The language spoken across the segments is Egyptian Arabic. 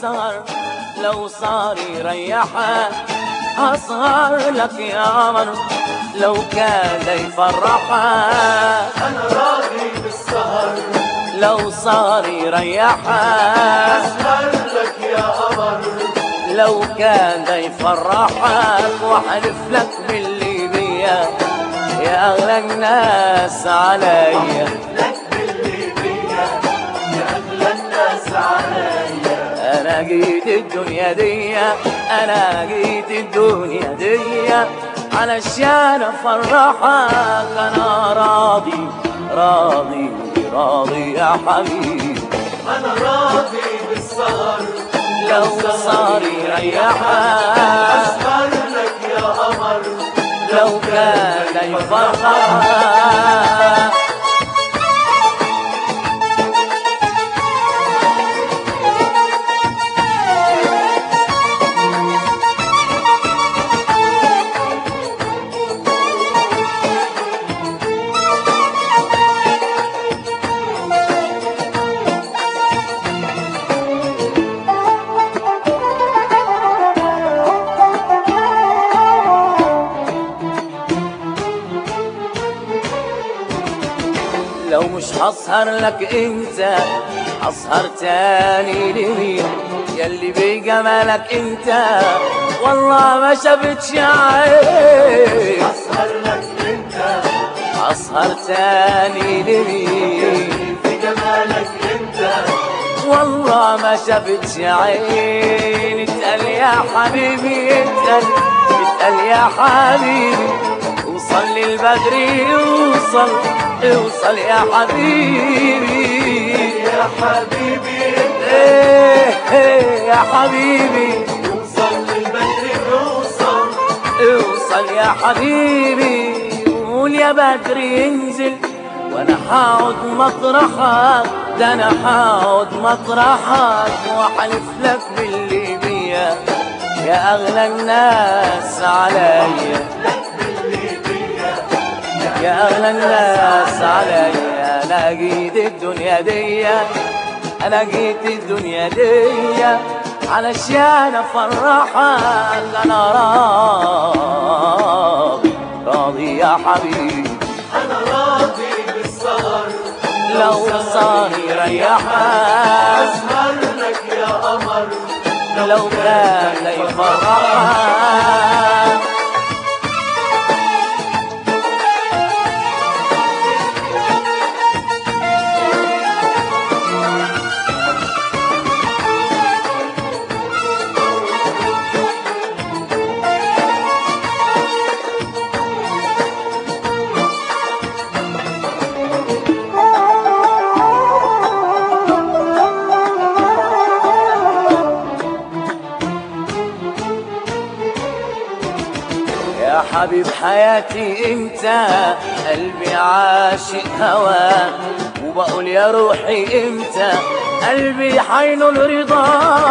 السهر لو صار يريحك هسهر لك يا قمر لو كان يفرحك انا راضي بالسهر لو صار يريحك اسهر لك يا قمر لو كان ده يفرحك واحلف لك باللي بيا يا اغلى الناس عليا لك باللي بيا يا اغلى الناس عليا انا جيت الدنيا دي انا جيت الدنيا دي علشان افرحك انا راضي راضي راضي يا حبيبي انا راضي بالسهر لو صار يريحك اسهر لك يا قمر لو كان يفرحك لو مش هسهر لك انت هسهر تاني لمين يلي بجمالك انت والله ما شفتش عين اسهر لك انت هسهر تاني لمين في جمالك انت والله ما شفتش عين اتقل يا حبيبي اتقل اتقل يا حبيبي وصل للبدر اوصل اوصل يا حبيبي يا حبيبي ايه ايه يا حبيبي وصل للبدر نوصل اوصل يا حبيبي قول يا بدر ينزل وانا حاعد مطرحك ده انا حاعد مطرحك واحلف لك باللي بيا يا اغلى الناس عليا لك باللي بيا يا اغلى الناس عليا انا جيت الدنيا دي انا جيت الدنيا دي علشان افرحك انا راضي راضي يا حبيبي انا راضي بالسهر لو صار يريحك اسهر لك يا قمر لو كان يفرحك يا حبيب حياتي انت قلبي عاشق هواك وبقول يا روحي انت قلبي حين الرضا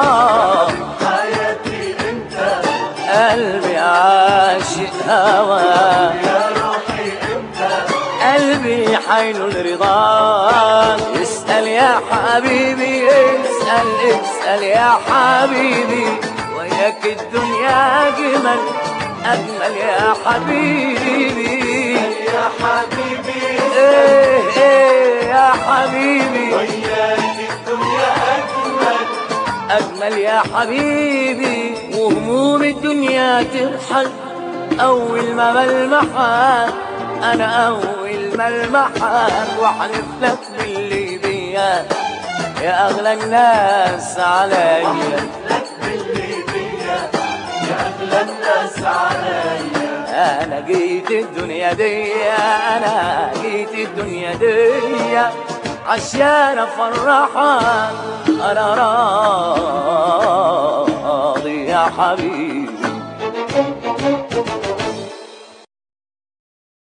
حياتي انت قلبي عاشق هواك يا روحي انت قلبي حين الرضا اسأل يا حبيبي اسأل اسأل يا حبيبي وياك الدنيا أجمل أجمل يا حبيبي يا حبيبي إيه إيه يا حبيبي وياك الدنيا اجمل أجمل يا حبيبي وهموم الدنيا ترحل أول ما بلمحك أنا أول ما ألمحك وأحلف لك باللي بيا يا أغلى الناس عليا لك باللي بيا يا اغلى الناس عليا أنا جيت الدنيا دي أنا جيت الدنيا دي عشان أفرحك أنا راضي يا حبيبي